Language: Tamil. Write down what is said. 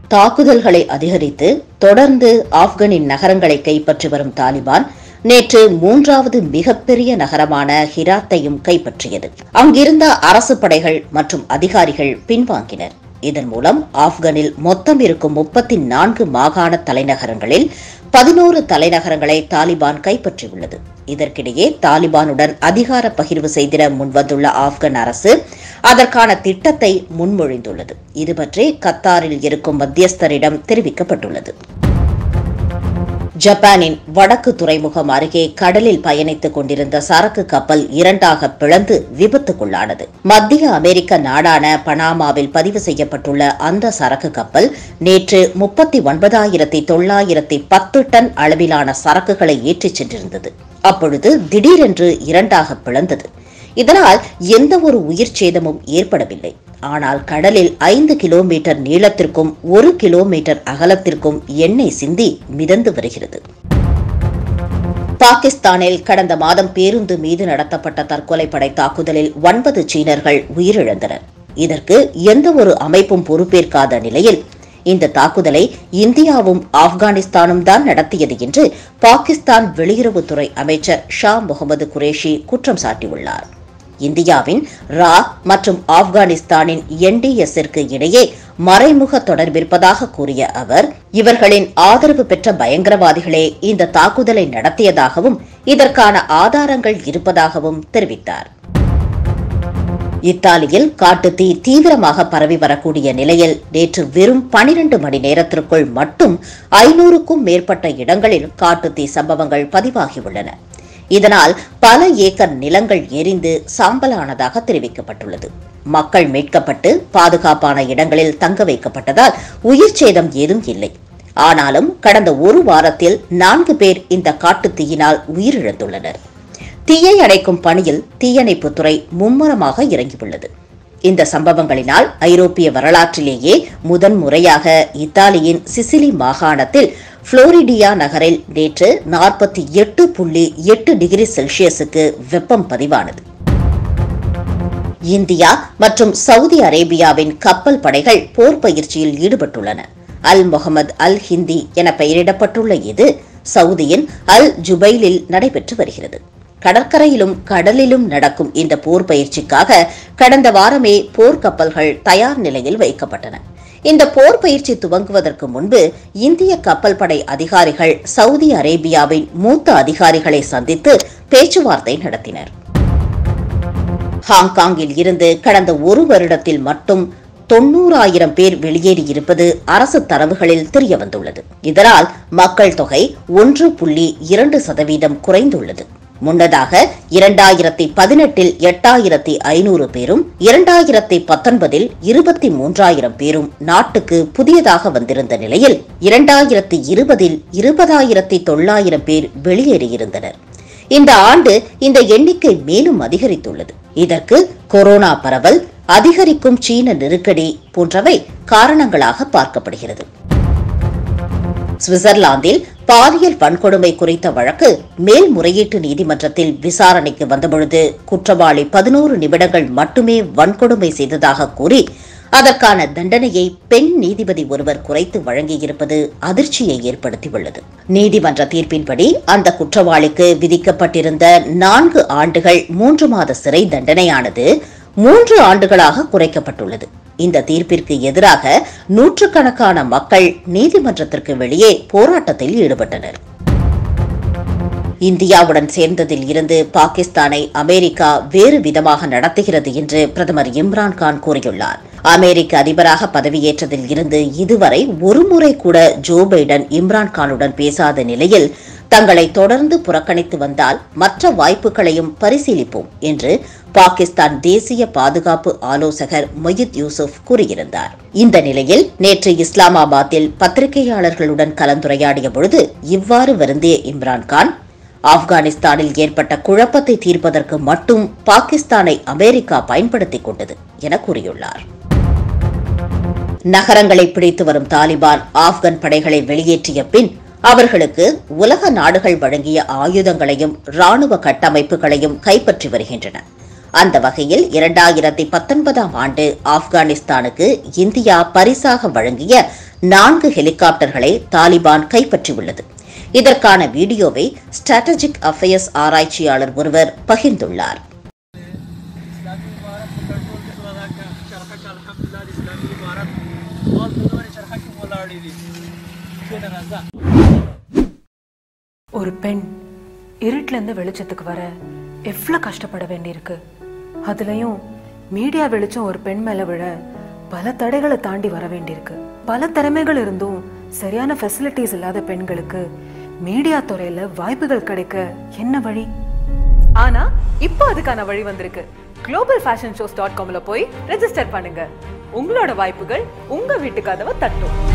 தாக்குதல்களை அதிகரித்து தொடர்ந்து ஆப்கனின் நகரங்களை கைப்பற்றி வரும் தாலிபான் நேற்று மூன்றாவது மிகப்பெரிய நகரமான ஹிராத்தையும் கைப்பற்றியது அங்கிருந்த அரசு படைகள் மற்றும் அதிகாரிகள் பின்வாங்கினர் இதன் மூலம் ஆப்கனில் மொத்தம் இருக்கும் முப்பத்தி நான்கு மாகாண தலைநகரங்களில் பதினோரு தலைநகரங்களை தாலிபான் கைப்பற்றியுள்ளது இதற்கிடையே தாலிபானுடன் அதிகார பகிர்வு செய்திட முன்வந்துள்ள ஆப்கன் அரசு அதற்கான திட்டத்தை முன்மொழிந்துள்ளது இது பற்றி கத்தாரில் இருக்கும் மத்தியஸ்தரிடம் தெரிவிக்கப்பட்டுள்ளது ஜப்பானின் வடக்கு துறைமுகம் அருகே கடலில் பயணித்துக் கொண்டிருந்த சரக்கு கப்பல் இரண்டாக பிளந்து விபத்துக்குள்ளானது மத்திய அமெரிக்க நாடான பனாமாவில் பதிவு செய்யப்பட்டுள்ள அந்த சரக்கு கப்பல் நேற்று முப்பத்தி ஒன்பதாயிரத்தி தொள்ளாயிரத்தி பத்து டன் அளவிலான சரக்குகளை ஏற்றிச் சென்றிருந்தது அப்பொழுது திடீரென்று இரண்டாக பிளந்தது இதனால் எந்த ஒரு உயிர் சேதமும் ஏற்படவில்லை ஆனால் கடலில் ஐந்து கிலோமீட்டர் நீளத்திற்கும் ஒரு கிலோமீட்டர் அகலத்திற்கும் எண்ணெய் சிந்தி மிதந்து வருகிறது பாகிஸ்தானில் கடந்த மாதம் பேருந்து மீது நடத்தப்பட்ட தற்கொலைப்படை தாக்குதலில் ஒன்பது சீனர்கள் உயிரிழந்தனர் இதற்கு எந்த ஒரு அமைப்பும் பொறுப்பேற்காத நிலையில் இந்த தாக்குதலை இந்தியாவும் ஆப்கானிஸ்தானும் தான் நடத்தியது என்று பாகிஸ்தான் வெளியுறவுத்துறை அமைச்சர் ஷா முகமது குரேஷி குற்றம் சாட்டியுள்ளார் இந்தியாவின் ரா மற்றும் ஆப்கானிஸ்தானின் என்டிஎஸ்ஸிற்கு இடையே மறைமுக தொடர்பிருப்பதாக கூறிய அவர் இவர்களின் ஆதரவு பெற்ற பயங்கரவாதிகளே இந்த தாக்குதலை நடத்தியதாகவும் இதற்கான ஆதாரங்கள் இருப்பதாகவும் தெரிவித்தார் இத்தாலியில் காட்டுத்தீ தீவிரமாக பரவி வரக்கூடிய நிலையில் நேற்று வெறும் பனிரண்டு மணி நேரத்திற்குள் மட்டும் ஐநூறுக்கும் மேற்பட்ட இடங்களில் காட்டுத்தீ சம்பவங்கள் பதிவாகியுள்ளன இதனால் பல ஏக்கர் நிலங்கள் எரிந்து சாம்பலானதாக தெரிவிக்கப்பட்டுள்ளது மக்கள் மீட்கப்பட்டு பாதுகாப்பான இடங்களில் தங்க வைக்கப்பட்டதால் உயிர் சேதம் ஏதும் இல்லை ஆனாலும் கடந்த ஒரு வாரத்தில் நான்கு பேர் இந்த காட்டுத் தீயினால் உயிரிழந்துள்ளனர் தீயை அடைக்கும் பணியில் தீயணைப்புத்துறை மும்முரமாக இறங்கியுள்ளது இந்த சம்பவங்களினால் ஐரோப்பிய வரலாற்றிலேயே முதன்முறையாக இத்தாலியின் சிசிலி மாகாணத்தில் புளோரிடியா நகரில் நேற்று நாற்பத்தி எட்டு புள்ளி எட்டு டிகிரி செல்சியஸுக்கு வெப்பம் பதிவானது இந்தியா மற்றும் சவுதி அரேபியாவின் கப்பல் படைகள் போர் பயிற்சியில் ஈடுபட்டுள்ளன அல் முகமது அல் ஹிந்தி என பெயரிடப்பட்டுள்ள இது சவுதியின் அல் ஜுபைலில் நடைபெற்று வருகிறது கடற்கரையிலும் கடலிலும் நடக்கும் இந்த போர் பயிற்சிக்காக கடந்த வாரமே போர்க்கப்பல்கள் தயார் நிலையில் வைக்கப்பட்டன இந்த போர் பயிற்சி துவங்குவதற்கு முன்பு இந்திய கப்பல் படை அதிகாரிகள் சவுதி அரேபியாவின் மூத்த அதிகாரிகளை சந்தித்து பேச்சுவார்த்தை நடத்தினர் ஹாங்காங்கில் இருந்து கடந்த ஒரு வருடத்தில் மட்டும் தொன்னூறாயிரம் பேர் வெளியேறியிருப்பது அரசு தரவுகளில் தெரியவந்துள்ளது இதனால் மக்கள் தொகை ஒன்று புள்ளி இரண்டு சதவீதம் குறைந்துள்ளது முன்னதாக இரண்டாயிரத்தி பதினெட்டில் எட்டாயிரத்தி ஐநூறு பேரும் இரண்டாயிரத்தி பத்தொன்பதில் இருபத்தி மூன்றாயிரம் பேரும் நாட்டுக்கு புதியதாக வந்திருந்த நிலையில் இரண்டாயிரத்தி இருபதில் இருபதாயிரத்தி தொள்ளாயிரம் பேர் வெளியேறியிருந்தனர் இந்த ஆண்டு இந்த எண்ணிக்கை மேலும் அதிகரித்துள்ளது இதற்கு கொரோனா பரவல் அதிகரிக்கும் சீன நெருக்கடி போன்றவை காரணங்களாக பார்க்கப்படுகிறது சுவிட்சர்லாந்தில் பாலியல் வன்கொடுமை குறித்த வழக்கு மேல்முறையீட்டு நீதிமன்றத்தில் விசாரணைக்கு வந்தபொழுது குற்றவாளி பதினோரு நிமிடங்கள் மட்டுமே வன்கொடுமை செய்ததாக கூறி அதற்கான தண்டனையை பெண் நீதிபதி ஒருவர் குறைத்து வழங்கியிருப்பது அதிர்ச்சியை ஏற்படுத்தியுள்ளது நீதிமன்ற தீர்ப்பின்படி அந்த குற்றவாளிக்கு விதிக்கப்பட்டிருந்த நான்கு ஆண்டுகள் மூன்று மாத சிறை தண்டனையானது மூன்று ஆண்டுகளாக குறைக்கப்பட்டுள்ளது இந்த தீர்ப்பிற்கு எதிராக நூற்றுக்கணக்கான மக்கள் நீதிமன்றத்திற்கு வெளியே போராட்டத்தில் ஈடுபட்டனர் இந்தியாவுடன் சேர்ந்ததில் இருந்து பாகிஸ்தானை அமெரிக்கா வேறு விதமாக நடத்துகிறது என்று பிரதமர் இம்ரான்கான் கூறியுள்ளார் அமெரிக்க அதிபராக பதவியேற்றதில் இருந்து இதுவரை ஒருமுறை கூட ஜோ பைடன் இம்ரான்கானுடன் பேசாத நிலையில் தங்களை தொடர்ந்து புறக்கணித்து வந்தால் மற்ற வாய்ப்புகளையும் பரிசீலிப்போம் என்று பாகிஸ்தான் தேசிய பாதுகாப்பு ஆலோசகர் மொயித் யூசுப் கூறியிருந்தார் இந்த நிலையில் நேற்று இஸ்லாமாபாத்தில் பத்திரிகையாளர்களுடன் கலந்துரையாடிய பொழுது இவ்வாறு வருந்திய இம்ரான்கான் ஆப்கானிஸ்தானில் ஏற்பட்ட குழப்பத்தை தீர்ப்பதற்கு மட்டும் பாகிஸ்தானை அமெரிக்கா பயன்படுத்திக் கொண்டது என கூறியுள்ளார் நகரங்களை பிடித்து வரும் தாலிபான் ஆப்கன் படைகளை வெளியேற்றிய பின் அவர்களுக்கு உலக நாடுகள் வழங்கிய ஆயுதங்களையும் ராணுவ கட்டமைப்புகளையும் கைப்பற்றி வருகின்றன அந்த வகையில் இரண்டாயிரத்தி பத்தொன்பதாம் ஆண்டு ஆப்கானிஸ்தானுக்கு இந்தியா பரிசாக வழங்கிய நான்கு ஹெலிகாப்டர்களை தாலிபான் கைப்பற்றியுள்ளது இதற்கான வீடியோவை ஸ்ட்ராட்டஜிக் அஃபேர்ஸ் ஆராய்ச்சியாளர் ஒருவர் பகிர்ந்துள்ளார் الإسلامي إمارات بکنټرول کې سره دا چرخه چې الحمدلله د اسلامي امارات مال په نورې چرخه کې ولاړې دي کښېنه راځه ஒரு பெண் இருட்டிலேருந்து வெளிச்சத்துக்கு வர எவ்வளோ கஷ்டப்பட வேண்டியிருக்கு அதுலயும் மீடியா வெளிச்சம் ஒரு பெண் மேல விழ பல தடைகளை தாண்டி வர வேண்டியிருக்கு பல திறமைகள் இருந்தும் சரியான ஃபெசிலிட்டிஸ் இல்லாத பெண்களுக்கு மீடியா துறையில வாய்ப்புகள் கிடைக்க என்ன வழி ஆனா இப்போ அதுக்கான வழி வந்திருக்கு குளோபல் ஃபேஷன் ஷோஸ் டாட் காம்ல போய் ரெஜிஸ்டர் பண்ணுங்க உங்களோட வாய்ப்புகள் உங்க வீட்டு கதவை தட்டும்